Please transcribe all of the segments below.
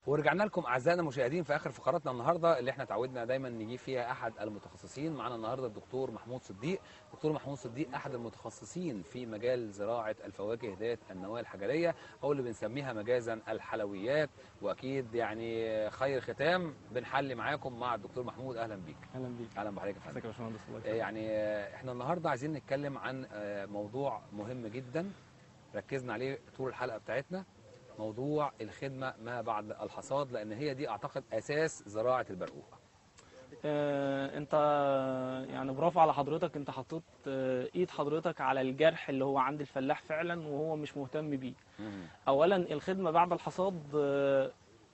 ورجعنا لكم اعزائنا المشاهدين في اخر فقراتنا النهارده اللي احنا تعودنا دايما نجيب فيها احد المتخصصين معانا النهارده الدكتور محمود صديق دكتور محمود صديق احد المتخصصين في مجال زراعه الفواكه ذات النواه الحجريه او اللي بنسميها مجازا الحلويات واكيد يعني خير ختام بنحلي معاكم مع الدكتور محمود اهلا بيك اهلا بيك اهلا بحضرتك يا فندم ازيك يا باشمهندس الله آه، يكرمك يعني آه، احنا النهارده عايزين نتكلم عن آه، موضوع مهم جدا ركزنا عليه طول الحلقه بتاعتنا موضوع الخدمه ما بعد الحصاد لان هي دي اعتقد اساس زراعه البرقوق آه انت يعني برافو على حضرتك انت حطيت آه ايد حضرتك على الجرح اللي هو عند الفلاح فعلا وهو مش مهتم بيه اولا الخدمه بعد الحصاد آه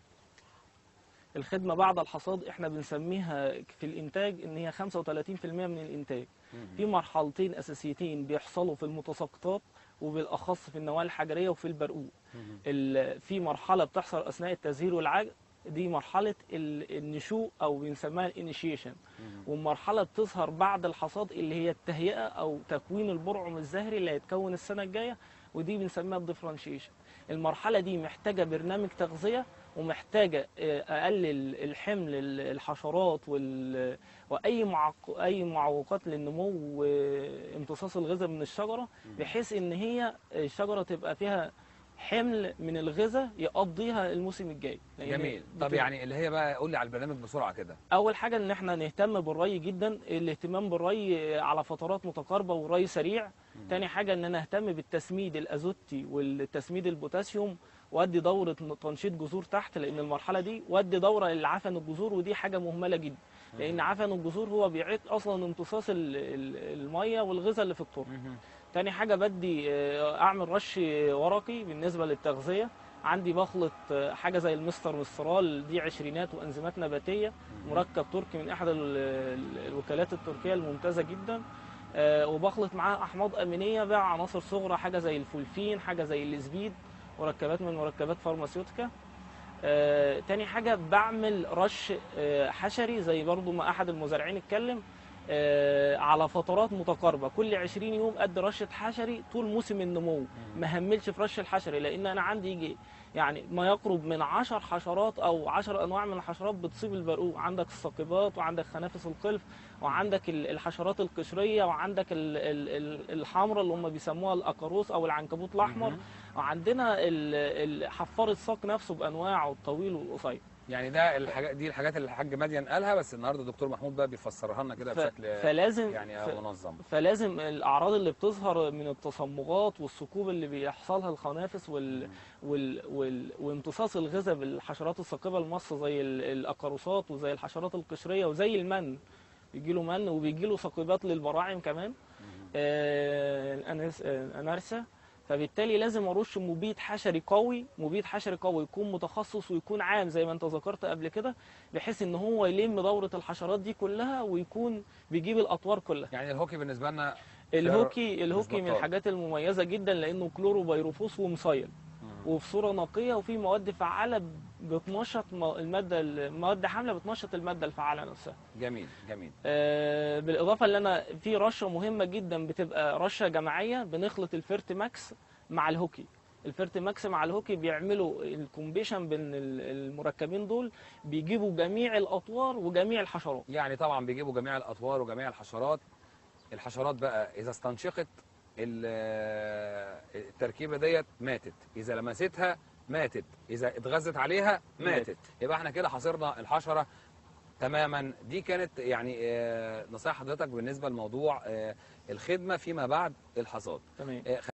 الخدمه بعد الحصاد احنا بنسميها في الانتاج ان هي 35% من الانتاج في مرحلتين اساسيتين بيحصلوا في المتساقطات وبالاخص في النواه الحجريه وفي البرقوق ال- في مرحله بتحصل اثناء التزهير والعجن دي مرحله ال- النشوء او بنسميها الانيشيشن والمرحله بتظهر بعد الحصاد اللي هي التهيئه او تكوين البرعم الزهري اللي هيتكون السنه الجايه ودي بنسميها الديفرنشيشن المرحله دي محتاجه برنامج تغذيه ومحتاجه آه، اقلل الحمل ال- الحشرات وال واي معق... اي معوقات للنمو وامتصاص الغذاء من الشجره بحيث ان هي الشجره تبقى فيها حمل من الغذاء يقضيها الموسم الجاي لأن جميل طب بتبقى- يعني اللي هي بقى قول لي على البرنامج بسرعه كده اول حاجه ان احنا نهتم بالري جدا الاهتمام بالري على فترات متقاربه والري سريع تاني حاجه ان انا اهتم بالتسميد الازوتي والتسميد البوتاسيوم وادي دوره تنشيط جذور تحت لان المرحله دي وادي دوره لعفن الجذور ودي حاجه مهمله جدا لان عفن الجذور هو بيعيد اصلا امتصاص ال- ال- الميه والغذاء اللي في التربه تاني حاجة بدي آه، أعمل رش ورقي بالنسبة للتغذية عندي بخلط آه، حاجة زي المستر مسترال دي عشرينات وأنزيمات نباتية مركب تركي من أحد ال- ال- الوكالات التركية الممتازة جدا آه، وبخلط معاه أحماض أمينية بقى عناصر صغرى حاجة زي الفولفين حاجة زي الزبيد مركبات من مركبات فارماسيوتيكا آه، تاني حاجة بعمل رش آه، حشري زي برضو ما أحد المزارعين اتكلم آه، على فترات متقاربة كل 20 يوم قد رشة حشري طول موسم النمو ما هملش في رش الحشري لأن أنا عندي يجي يعني ما يقرب من 10 حشرات أو 10 أنواع من الحشرات بتصيب البرقوق عندك الثاقبات وعندك خنافس القلف وعندك ال- الحشرات القشرية وعندك ال- ال- ال- الحمراء اللي هم بيسموها الأكاروس أو العنكبوت الأحمر وعندنا ال- ال- حفار الساق نفسه بأنواعه الطويل والقصير يعني ده الحاجات دي الحاجات اللي الحاج مدين قالها بس النهارده الدكتور محمود بقى بيفسرها لنا كده ف- بشكل فلازم يعني ف- منظم فلازم الاعراض اللي بتظهر من التصمغات والثقوب اللي بيحصلها الخنافس وال... وال... وال... وامتصاص الغذاء بالحشرات الثاقبه المص زي ال- الاكاروسات وزي الحشرات القشريه وزي المن بيجي له من وبيجي له ثقيبات للبراعم كمان آه، الأنس- آه، الانارسا فبالتالي لازم ارش مبيد حشري قوي مبيد حشري قوي يكون متخصص ويكون عام زي ما انت ذكرت قبل كده بحيث ان هو يلم دوره الحشرات دي كلها ويكون بيجيب الاطوار كلها يعني الهوكي بالنسبه لنا الهوكي الهوكي من بطال. الحاجات المميزه جدا لانه كلورو بيروفوس ومصيل وفي صوره نقيه وفي مواد فعاله بتنشط م- الماده المواد حامله بتنشط الماده الفعاله نفسها جميل جميل آه، بالاضافه ان انا في رشه مهمه جدا بتبقى رشه جماعيه بنخلط الفيرت ماكس مع الهوكي الفيرت ماكس مع الهوكي بيعملوا الكومبيشن بين ال- المركبين دول بيجيبوا جميع الاطوار وجميع الحشرات يعني طبعا بيجيبوا جميع الاطوار وجميع الحشرات الحشرات بقى اذا استنشقت ال- التركيبه ديت ماتت اذا لمستها ماتت اذا اتغذت عليها ماتت ماتت. يبقى احنا كده حاصرنا الحشره تماما دي كانت يعني آه، نصائح حضرتك بالنسبه لموضوع آه، الخدمه فيما بعد الحصاد تمام آه،